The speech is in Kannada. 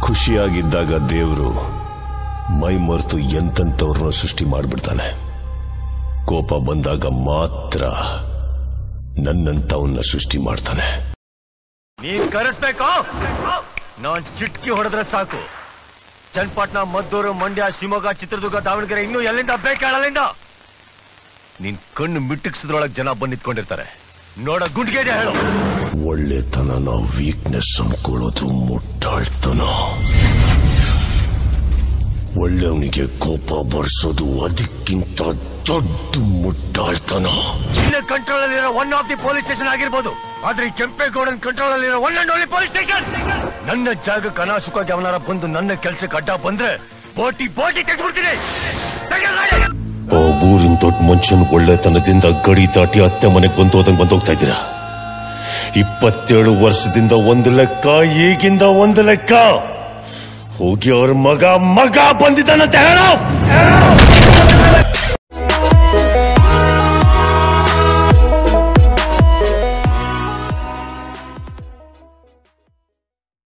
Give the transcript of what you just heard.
ಖುಷಿಯಾಗಿದ್ದಾಗ ದೇವರು ಮೈ ಮರೆತು ಎಂತೆಂಥವ್ರನ್ನ ಸೃಷ್ಟಿ ಮಾಡಿಬಿಡ್ತಾನೆ ಕೋಪ ಬಂದಾಗ ಮಾತ್ರ ನನ್ನಂತವನ್ನ ಸೃಷ್ಟಿ ಮಾಡ್ತಾನೆ ನೀನ್ ಕರೆಸ್ಬೇಕು ನಾನ್ ಚಿಟ್ಕಿ ಹೊಡೆದ್ರೆ ಸಾಕು ಚನ್ನಪಟ್ಟಣ ಮದ್ದೂರು ಮಂಡ್ಯ ಶಿವಮೊಗ್ಗ ಚಿತ್ರದುರ್ಗ ದಾವಣಗೆರೆ ಇನ್ನೂ ಎಲ್ಲಿಂದ ಬೇಕು ಅಲ್ಲಿಂದ ನಿನ್ ಕಣ್ಣು ಮಿಟ್ಟಿಕ್ಸದ್ರೊಳಗೆ ಜನ ಬಂದ್ ನಿಂತ್ಕೊಂಡಿರ್ತಾರೆ ನೋಡ ಗುಂಡ್ಗೆ ಹೇಳು ಒಳ್ಳೆತನನ ವೀಕ್ನೆಸ್ ಅನ್ಕೊಳ್ಳೋದು ಮುಟ್ಟಾಳ್ತನ ಒಳ್ಳೆಯವನಿಗೆ ಕೋಪ ಬರ್ಸೋದು ಅದಕ್ಕಿಂತ ದೊಡ್ಡ ಮುಟ್ಟಾಳ್ತನ ನಿನ್ನ ಕಂಟ್ರೋಲ್ ಅಲ್ಲಿರೋ one of the police station ಆಗಿರ್ಬೋದು ಆದ್ರೆ ಈ ಕೆಂಪೇಗೌಡನ್ ಕಂಟ್ರೋಲ್ ಅಲ್ಲಿರೋ one and only police station ನನ್ನ ಜಾಗಕ್ಕೆ ಅನಾಸುಖವಾಗಿ ಅವನಾರ ಬಂದು ನನ್ನ ಕೆಲ್ಸಕ್ಕೆ ಅಡ್ಡ ಬಂದ್ರೆ ಬೋಟಿ ಬೋಟಿ ತೆಗೆದ್ಬಿಡ್ತೀನಿ ಆ ಊರಿನ ದೊಡ್ಡ ಮನುಷ್ಯನ ಒಳ್ಳೆತನದಿಂದ ಗಡಿ ದಾಟಿ ಅತ್ತೆ ಮನೆಗೆ ಬಂದು ಹೋದಂಗ್ ಬಂದೋಗ್ತಾ ಇದ್ದೀರಾ ಇಪ್ಪತ್ತೇಳು ವರ್ಷದಿಂದ ಒಂದು ಲೆಕ್ಕ ಈಗಿಂದ ಒಂದು ಲೆಕ್ಕ ಹೋಗಿ ಅವ್ರ ಮಗ ಮಗ ಬಂದಿದ್ದಾನಂತ ಹೇಳೋ